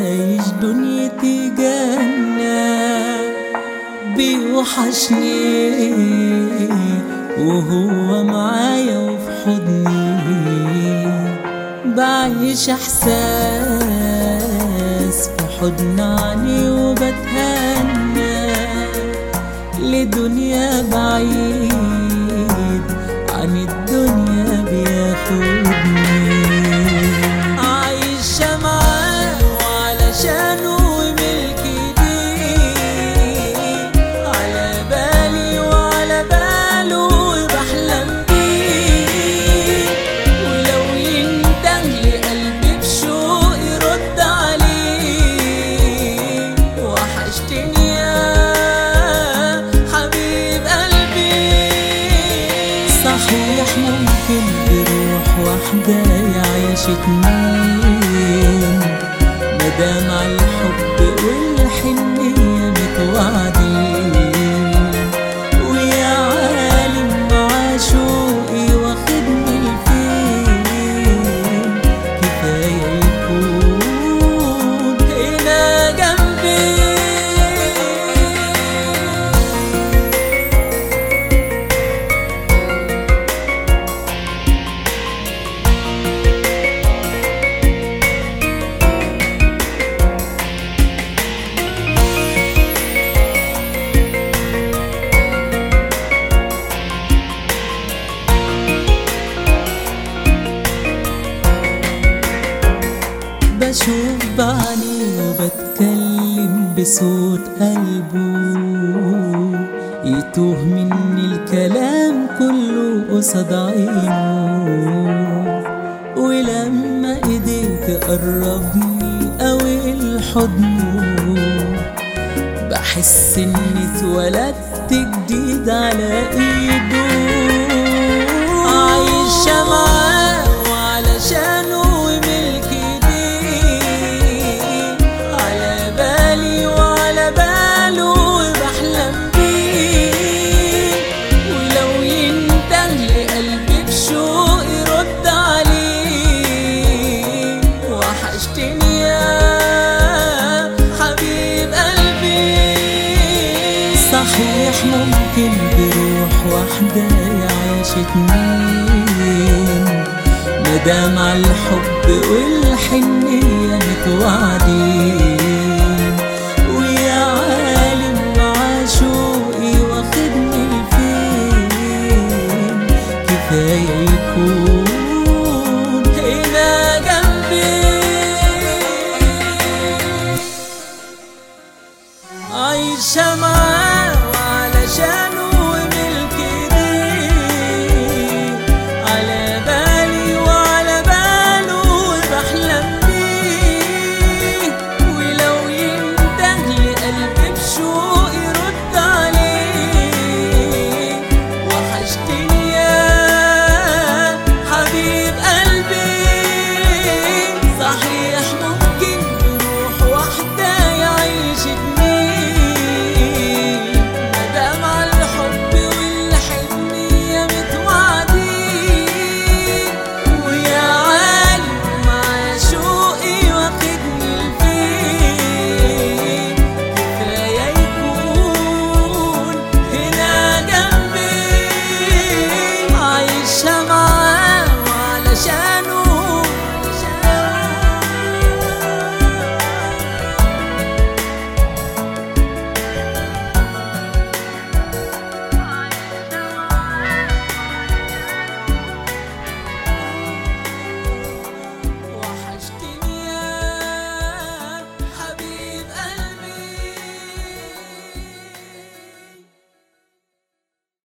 عايش دنيتي جنة بيوحشني وهو معايا وفي حضني بعيش احساس في حضن عني وبتهنى لدنيا بعيد عن الدنيا بياخدني عايشة معاه وعلشانه وملكي ليه على بالي وعلى باله وبحلم بيه ولو ينده لقلبي بشوق يرد عليه وحشتني يا حبيب قلبي صحيح ممكن بروح واحدة يعيش اتنين مدام على الحب والحنية متوعدين ويا عالم مع شوقي واخدني لفين كفاية يكون هنا جنبي بشوف بعيني وبتكلم بصوت قلبه يتوه مني الكلام كله قصاد عينه ولما ايديك قربني قوي لحضنه بحس اني اتولدت جديد على ايده عايشة معاه وعلشانه وملكي ليه على بالي وعلى باله وبحلم بيه ولو ينده لقلبي بشوق يرد عليه وحشتني يا حبيب قلبي صحيح ممكن بروح واحدة يعيش اتنين مدام على الحب والحنية متوعدين